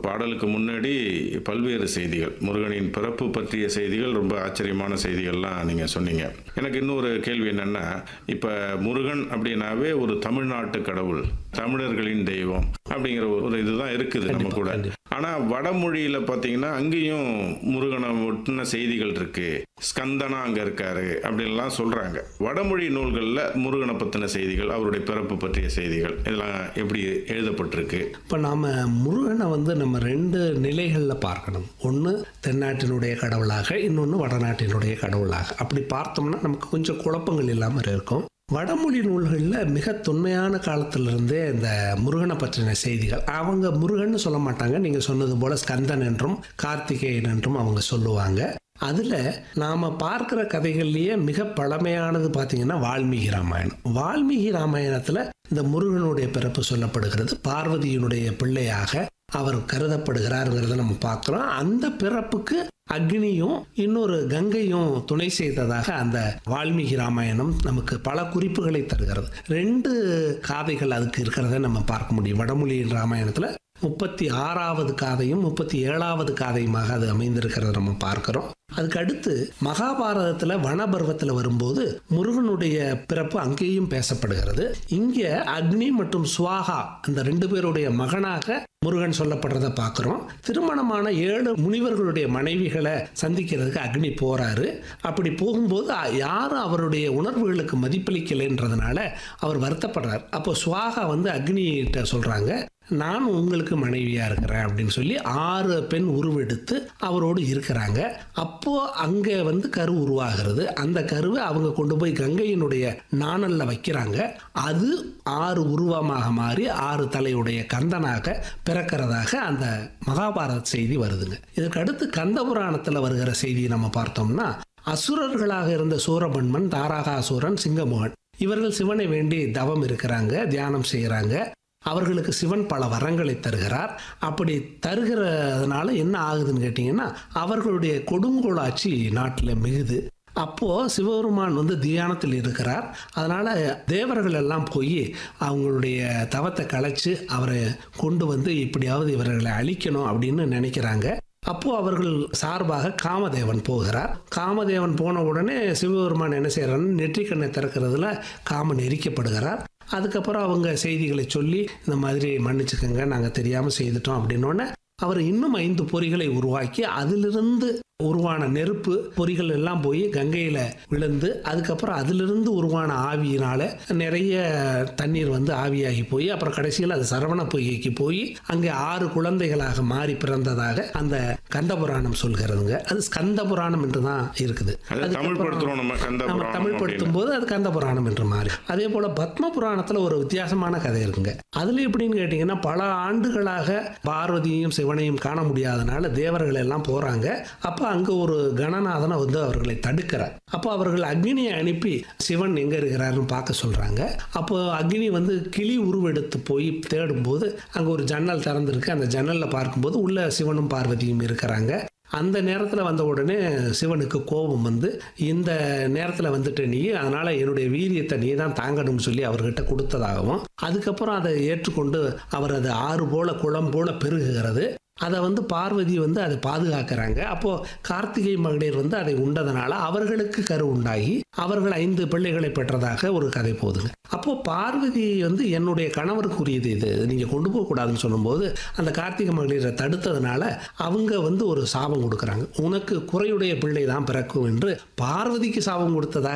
பாடலுக்கு முன்னாடி பல்வேறு செய்திகள் முருகனின் பிறப்பு பற்றிய செய்திகள் ரொம்ப ஆச்சரியமான செய்திகள்லாம் நீங்கள் சொன்னீங்க எனக்கு இன்னொரு கேள்வி என்னென்னா இப்போ முருகன் அப்படின்னாவே ஒரு தமிழ்நாட்டு கடவுள் தமிழர்களின் தெய்வம் அப்படிங்கிற ஒரு ஒரு இதுதான் இருக்குது நம்ம கண்டிப்பா, கூட கண்டிப்பா. ஆனால் வடமொழியில் பார்த்தீங்கன்னா அங்கேயும் முருகனை ஒட்டின செய்திகள் இருக்கு ஸ்கந்தனா அங்கே இருக்காரு அப்படின்லாம் சொல்கிறாங்க வடமொழி நூல்களில் முருகனை பற்றின செய்திகள் அவருடைய பிறப்பு பற்றிய செய்திகள் இதெல்லாம் எப்படி எழுதப்பட்டிருக்கு இப்போ நாம் முருகனை வந்து நம்ம ரெண்டு நிலைகளில் பார்க்கணும் ஒன்று தென்னாட்டினுடைய கடவுளாக இன்னொன்று வடநாட்டினுடைய கடவுளாக அப்படி பார்த்தோம்னா நமக்கு கொஞ்சம் குழப்பங்கள் இல்லாமல் இருக்கும் வடமொழி நூல்களில் மிக தொன்மையான காலத்திலிருந்தே இந்த முருகனை பற்றின செய்திகள் அவங்க முருகன்னு சொல்ல மாட்டாங்க நீங்கள் சொன்னது போல ஸ்கந்தன் என்றும் கார்த்திகேயன் என்றும் அவங்க சொல்லுவாங்க அதில் நாம் பார்க்குற கதைகள்லேயே மிக பழமையானது பார்த்தீங்கன்னா வால்மீகி ராமாயணம் வால்மீகி ராமாயணத்தில் இந்த முருகனுடைய பிறப்பு சொல்லப்படுகிறது பார்வதியினுடைய பிள்ளையாக அவர் கருதப்படுகிறாருங்கிறத நம்ம பார்க்குறோம் அந்த பிறப்புக்கு அக்னியும் இன்னொரு கங்கையும் துணை செய்ததாக அந்த வால்மீகி ராமாயணம் நமக்கு பல குறிப்புகளை தருகிறது ரெண்டு காதைகள் அதுக்கு இருக்கிறத நம்ம பார்க்க முடியும் வடமொழி ராமாயணத்தில் முப்பத்தி ஆறாவது காதையும் முப்பத்தி ஏழாவது காதையுமாக அது அமைந்திருக்கிறத நம்ம பார்க்கிறோம் அதுக்கு அடுத்து மகாபாரதத்தில் வனபர்வத்தில் வரும்போது முருகனுடைய பிறப்பு அங்கேயும் பேசப்படுகிறது இங்கே அக்னி மற்றும் சுவாகா அந்த ரெண்டு பேருடைய மகனாக முருகன் சொல்லப்படுறத பார்க்குறோம் திருமணமான ஏழு முனிவர்களுடைய மனைவிகளை சந்திக்கிறதுக்கு அக்னி போறாரு அப்படி போகும்போது அ- யாரும் அவருடைய உணர்வுகளுக்கு மதிப்பளிக்கலைன்றதுனால அவர் வருத்தப்படுறார் அப்போ சுவாகா வந்து அக்னிகிட்ட சொல்றாங்க நான் உங்களுக்கு மனைவியா இருக்கிறேன் அப்படின்னு சொல்லி ஆறு பெண் உருவெடுத்து அவரோடு இருக்கிறாங்க அப்போ அங்க வந்து கரு உருவாகிறது அந்த கருவை அவங்க கொண்டு போய் கங்கையினுடைய நாணல்ல வைக்கிறாங்க அது ஆறு உருவமாக மாறி ஆறு தலையுடைய கந்தனாக பிறக்கிறதாக அந்த மகாபாரத செய்தி வருதுங்க இதுக்கு அடுத்து கந்த புராணத்துல வருகிற செய்தியை நம்ம பார்த்தோம்னா அசுரர்களாக இருந்த சூரபன்மன் தாராகாசுரன் சிங்கமோகன் இவர்கள் சிவனை வேண்டி தவம் இருக்கிறாங்க தியானம் செய்கிறாங்க அவர்களுக்கு சிவன் பல வரங்களை தருகிறார் அப்படி தருகிறதுனால என்ன ஆகுதுன்னு கேட்டிங்கன்னா அவர்களுடைய கொடுங்கோலாட்சி நாட்டில் மிகுது அப்போ சிவபெருமான் வந்து தியானத்தில் இருக்கிறார் அதனால தேவர்கள் எல்லாம் போய் அவங்களுடைய தவத்தை கலைச்சு அவரை கொண்டு வந்து இப்படியாவது இவர்களை அழிக்கணும் அப்படின்னு நினைக்கிறாங்க அப்போ அவர்கள் சார்பாக காமதேவன் போகிறார் காமதேவன் போன உடனே சிவபெருமான் என்ன செய்யறாருன்னு நெற்றிக்கண்ணை திறக்கிறதுல காமன் எரிக்கப்படுகிறார் அதுக்கப்புறம் அவங்க செய்திகளை சொல்லி இந்த மாதிரி மன்னிச்சுக்கோங்க நாங்கள் தெரியாமல் செய்துட்டோம் அப்படின்னோடனே அவர் இன்னும் ஐந்து பொறிகளை உருவாக்கி அதிலிருந்து உருவான நெருப்பு பொறிகள் எல்லாம் போய் கங்கையில விழுந்து அதுக்கப்புறம் அதிலிருந்து உருவான ஆவியினால நிறைய தண்ணீர் வந்து ஆவியாகி போய் அப்புறம் கடைசியில் அது சரவண பொய்கைக்கு போய் அங்கே ஆறு குழந்தைகளாக மாறி பிறந்ததாக அந்த கந்த புராணம் சொல்கிறதுங்க அது ஸ்கந்த புராணம் என்று தான் இருக்குது அதை தமிழ் அதுக்கப்புறம் படுத்துறோம் நம்ம கந்த நம்ம புராணம் தமிழ் படுத்தும் போது அது கந்த புராணம் என்று மாறி அதே போல பத்ம புராணத்துல ஒரு வித்தியாசமான கதை இருக்குங்க அதுல எப்படின்னு கேட்டீங்கன்னா பல ஆண்டுகளாக பார்வதியும் சிவனையும் காண முடியாதனால தேவர்கள் எல்லாம் போறாங்க அப்ப அங்க ஒரு கணநாதனை வந்து அவர்களை தடுக்கிறார் அப்போ அவர்கள் அக்னியை அனுப்பி சிவன் எங்க இருக்கிறாருன்னு பார்க்க சொல்றாங்க அப்போ அக்னி வந்து கிளி உருவெடுத்து போய் தேடும்போது அங்க ஒரு ஜன்னல் திறந்திருக்கு அந்த ஜன்னல்ல பார்க்கும்போது உள்ள சிவனும் பார்வதியும் இருக்கிறாங்க அந்த நேரத்தில் வந்த உடனே சிவனுக்கு கோபம் வந்து இந்த நேரத்தில் வந்துட்டு நீ அதனால் என்னுடைய வீரியத்தை நீ தான் தாங்கணும்னு சொல்லி அவர்கிட்ட கொடுத்ததாகவும் அதுக்கப்புறம் அதை ஏற்றுக்கொண்டு அவர் அது ஆறு போல குளம் போல பெருகுகிறது அதை வந்து பார்வதி வந்து அதை பாதுகாக்கிறாங்க அப்போ கார்த்திகை மகளிர் வந்து அதை உண்டதனால அவர்களுக்கு கரு உண்டாகி அவர்கள் ஐந்து பிள்ளைகளை பெற்றதாக ஒரு கதை போகுதுங்க அப்போ பார்வதி வந்து என்னுடைய கணவருக்குரியது இது நீங்க கொண்டு போக கூடாதுன்னு சொல்லும்போது அந்த கார்த்திகை மகளிரை தடுத்ததுனால அவங்க வந்து ஒரு சாபம் கொடுக்குறாங்க உனக்கு குறையுடைய பிள்ளை தான் பிறக்கும் என்று பார்வதிக்கு சாபம் கொடுத்ததாக